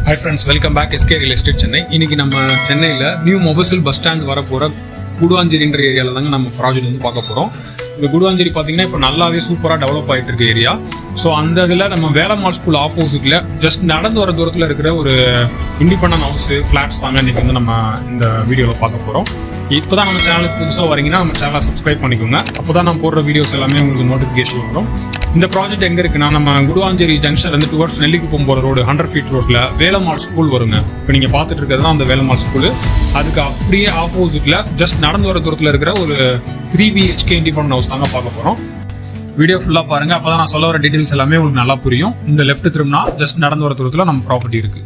hi friends welcome back SK real estate Chennai இன்னைக்கு நம்ம சென்னையில் நியூ மொபசில் பஸ் ஸ்டாண்ட் வர போகிற குடுவாஞ்சேரின்ற ஏரியாவில் தாங்க நம்ம ப்ராஜெக்ட் வந்து பார்க்க போகிறோம் இந்த குடுவாஞ்சேரி பார்த்தீங்கன்னா இப்போ நல்லாவே சூப்பராக டெவலப் ஆகிட்டு இருக்க ஏரியா ஸோ அந்த இதில் நம்ம வேலம்மாள் ஸ்கூல் ஆப்போசிட்டில் ஜஸ்ட் நடந்து வர தூரத்தில் இருக்கிற ஒரு இண்டிபெண்டன்ட் ஹவுஸ் ஃப்ளாட்ஸ் தாங்க இன்னைக்கு வந்து நம்ம இந்த வீடியோவில் பார்க்க போகிறோம் இப்போ தான் நம்ம சேனலுக்கு புதுசாக வரீங்கன்னா நம்ம சேனலை சப்ஸ்கிரைப் பண்ணிக்கோங்க அப்போ தான் நான் போடுற வீடியோஸ் எல்லாமே உங்களுக்கு நோட்டிஃபிகேஷன் வரும் இந்த ப்ராஜெக்ட் எங்கே இருக்குன்னா நம்ம குடுவாஞ்சேரி ஜங்ஷன் வந்து டுவர்ட்ஸ் நெல்லிக்குப்பம் போகிற ரோடு ஹண்ட்ரட் ஃபீட் ரோட்டில் வேலம்மாள் ஸ்கூல் வருங்க இப்போ நீங்கள் பார்த்துட்டு இருக்கிறது தான் அந்த வேலம்மாள் ஸ்கூலு அதுக்கு அப்படியே ஆப்போசிட்டில் ஜஸ்ட் நடந்து வர தூரத்தில் இருக்கிற ஒரு த்ரீ பிஹெச்கே இண்டிபெண்ட் ஹவுஸ் தாங்க பார்க்க போகிறோம் வீடியோ ஃபுல்லாக பாருங்க அப்போ தான் நான் சொல்ல வர டீட்டெயில்ஸ் எல்லாமே உங்களுக்கு நல்லா புரியும் இந்த லெஃப்ட் திரும்பினா ஜஸ்ட் நடந்து வர தூரத்தில் நம்ம ப்ராப்பர்ட்டி இருக்குது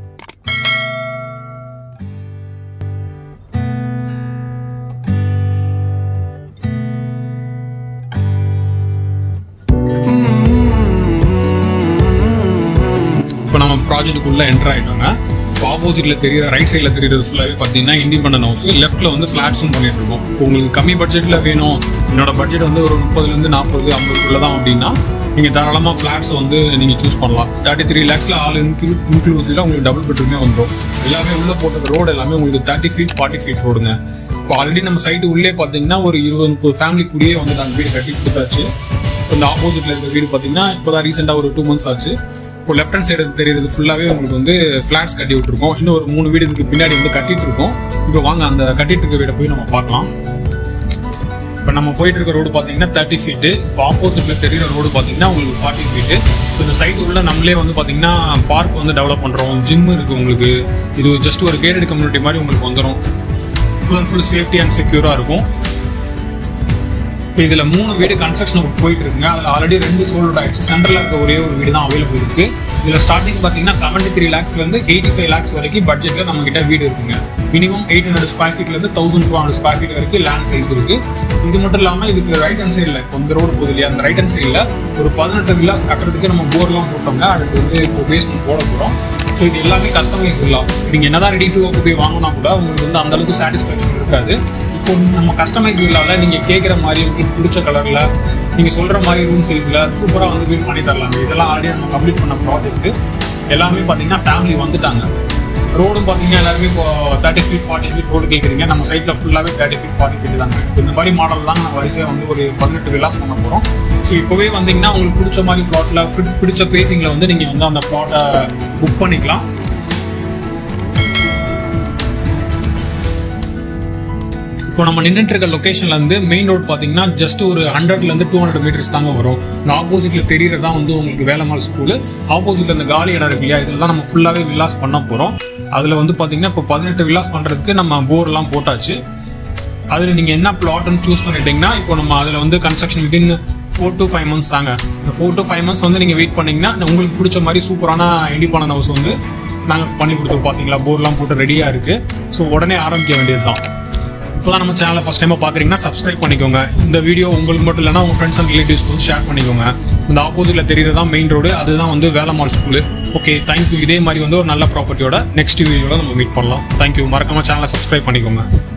இப்போ நம்ம ப்ராஜெக்ட்டுக்குள்ள என்டர் ஆயிட்டோங்க இப்போ ஆப்போசிட்ல தெரியுற ரைட் சைடில் தெரியுறது ஃபுல்லாகவே பார்த்தீங்கன்னா இண்டிபெண்டன்ட் ஹவுஸ் லெஃப்ட்ல வந்து ஃபிளாட்ஸும் பண்ணிட்டு இருக்கோம் இப்போ உங்களுக்கு கம்மி பட்ஜெட்டில் வேணும் என்னோட பட்ஜெட் வந்து ஒரு முப்பதுலேருந்து நாற்பது ஐம்பதுக்குள்ள தான் அப்படின்னா நீங்கள் தாராளமாக ஃப்ளாட்ஸ் வந்து நீங்கள் சூஸ் பண்ணலாம் தேர்ட்டி த்ரீ லேக்ஸில் ஆல் இன்க்ளூட் இன்க்ளூடில் உங்களுக்கு டபுள் பெட்ரூமே வந்துடும் எல்லாமே உள்ளே போட்ட ரோடு எல்லாமே உங்களுக்கு தேர்ட்டி ஃபீட் ஃபார்ட்டி ஃபீட் ரோடுங்க இப்போ ஆல்ரெடி நம்ம சைட்டு உள்ளே பார்த்தீங்கன்னா ஒரு இருபது முப்பது ஃபேமிலி கூடயே வந்து நாங்கள் வீடு கட்டி கொடுத்தாச்சு இப்போ இந்த ஆப்போசிட்ல இருக்க வீடு பார்த்தீங்கன்னா இப்போ தான் ரீசெண்டாக ஒரு டூ மந்த்ஸ் ஆச்சு இப்போ லெஃப்ட் ஹேண்ட் சைடு தெரியுறது ஃபுல்லாகவே உங்களுக்கு வந்து ஃப்ளாட்ஸ் கட்டி விட்டுருக்கோம் இன்னும் ஒரு மூணு வீடு இதுக்கு பின்னாடி வந்து கட்டிட்டு இருக்கோம் இப்போ வாங்க அந்த கட்டிட்டு இருக்க வீடை போய் நம்ம பார்க்கலாம் இப்போ நம்ம போயிட்டு இருக்க ரோடு பார்த்தீங்கன்னா தேர்ட்டி ஃபீட்டு இப்போ ஆப்போசிட்ல தெரியுற ரோடு பார்த்தீங்கன்னா உங்களுக்கு ஃபார்ட்டி ஃபீட்டு இப்போ இந்த சைட் உள்ள நம்மளே வந்து பார்த்தீங்கன்னா பார்க் வந்து டெவலப் பண்ணுறோம் ஜிம் இருக்குது உங்களுக்கு இது ஜஸ்ட் ஒரு கேட்டட் கம்யூனிட்டி மாதிரி உங்களுக்கு வந்துடும் full and full safety and செக்யூராக இருக்கும் இப்போ இதில் மூணு வீடு கன்ஸ்ட்ரக்ஷன் போயிட்டு இருக்குங்க அதில் ஆல்ரெடி ரெண்டு சோல்ட் ஆயிடுச்சு சென்ட்ரலில் இருக்க ஒரே ஒரு வீடு தான் அவைலபிள் இருக்கு இதில் ஸ்டார்டிங் பார்த்தீங்கன்னா செவன்டி த்ரீ லேக்ஸ்லேருந்து எயிட்டி ஃபைவ் லேக்ஸ் வரைக்கும் பட்ஜெட்டில் நம்ம கிட்ட வீடு இருக்குங்க மினிமம் எயிட் ஹண்ட்ரட் ஸ்கொயர் ஃபீட்லேருந்து thousand two hundred square feet வரைக்கும் லேண்ட் சைஸ் இருக்கு இது மட்டும் இல்லாமல் இதுக்கு ரைட் ஹேண்ட் சைடில் இப்போ இந்த ரோடு போகுது இல்லையா அந்த ரைட் ஹேண்ட் சைடில் ஒரு பதினெட்டு வில்லாஸ் கட்டுறதுக்கு நம்ம போர்லாம் போட்டோங்க அதுக்கு வந்து இப்போ பேஸ்மெண்ட் போட போகிறோம் ஸோ இது எல்லாமே கஸ்டமைஸ் இல்லாம் நீங்கள் என்னதான் ரெடி டு போய் வாங்கினா கூட உங்களுக்கு வந்து அந்த அளவுக்கு சாட்டிஸ்ஃபேக்ஷன் இருக்காது இப்போ நம்ம கஸ்டமைஸ் இல்லாத நீங்கள் கேட்குற மாதிரி உங்களுக்கு பிடிச்ச கலரில் நீங்கள் சொல்கிற மாதிரி ரூம் சைஸில் சூப்பராக வந்து வீட் பண்ணி தரலாங்க இதெல்லாம் ஆல்ரெடி நம்ம கம்ப்ளீட் பண்ண ப்ராஜெக்ட் எல்லாமே பார்த்தீங்கன்னா ஃபேமிலி வந்துட்டாங்க ரோடும் பார்த்தீங்கன்னா எல்லாருமே இப்போ thirty feet forty feet road கேட்குறீங்க நம்ம சைட்டில் ஃபுல்லாகவே தேர்ட்டி ஃபீட் ஃபார்ட்டி ஃபீட் தாங்க இப்போ இந்த மாதிரி மாடல் தான் நம்ம வரிசையாக வந்து ஒரு பதினெட்டு விலாஸ் பண்ண போகிறோம் ஸோ இப்போவே வந்தீங்கன்னா உங்களுக்கு பிடிச்ச மாதிரி ப்ளாட்டில் ஃபிட் பிடிச்ச பேசிங்கில் வந்து நீங்கள் வந்து அந்த ப்ளாட்டை புக் பண்ணிக்கலாம் இப்போ நம்ம நின்றுட்டு இருக்க லொக்கேஷன்ல இருந்து மெயின் ரோட் பாத்தீங்கன்னா ஜஸ்ட் ஒரு ஹண்ட்ரட்ல இருந்து டூ ஹண்ட்ரட் மீட்டர்ஸ் தாங்க வரும் இந்த ஆப்போசிட்ல தெரியறதா வந்து உங்களுக்கு வேலம்மாள் ஸ்கூல் ஆப்போசிட்ல இந்த காலி இடம் இருக்கு இல்லையா இதெல்லாம் நம்ம ஃபுல்லாவே வில்லாஸ் பண்ண போறோம் அதுல வந்து பாத்தீங்கன்னா இப்போ பதினெட்டு வில்லாஸ் பண்றதுக்கு நம்ம போர் எல்லாம் போட்டாச்சு அதுல நீங்க என்ன பிளாட்னு சூஸ் பண்ணிட்டீங்கன்னா இப்போ நம்ம அதுல வந்து construction within four to five months தாங்க இந்த ஃபோர் டு ஃபைவ் மந்த்ஸ் வந்து நீங்க வெயிட் பண்ணீங்கன்னா உங்களுக்கு பிடிச்ச மாதிரி சூப்பரான இண்டிபெண்டன்ட் ஹவுஸ் வந்து நாங்கள் பண்ணி கொடுத்துருவோம் பார்த்தீங்களா போர்லாம் போட்டு ரெடியாக இருக்கு ஸோ உடனே ஆரம்பிக்க வேண்டியது தான் இப்போ நம்ம சேனலை ஃபஸ்ட் டைமாக பார்க்குறீங்கன்னா சப்ஸ்கிரைப் பண்ணிக்கோங்க இந்த வீடியோ உங்களுக்கு மட்டும் இல்லைனா உங்கள் ஃப்ரெண்ட்ஸ் அண்ட் ரிலேட்டிவ்ஸ்க்கு வந்து ஷேர் பண்ணிக்கோங்க இந்த ஆப்போசிட்டில் தெரியுறது தான் மெயின் ரோடு அதுதான் வந்து வேலம்மாள் ஸ்கூலு ஓகே தேங்க்யூ இதே மாதிரி வந்து ஒரு நல்ல ப்ராப்பர்ட்டியோட நெக்ஸ்ட் வீடியோவில் நம்ம மீட் பண்ணலாம் தேங்க்யூ மறக்காம சேனலை சப்ஸ்கிரைப் பண்ணிக்கோங்க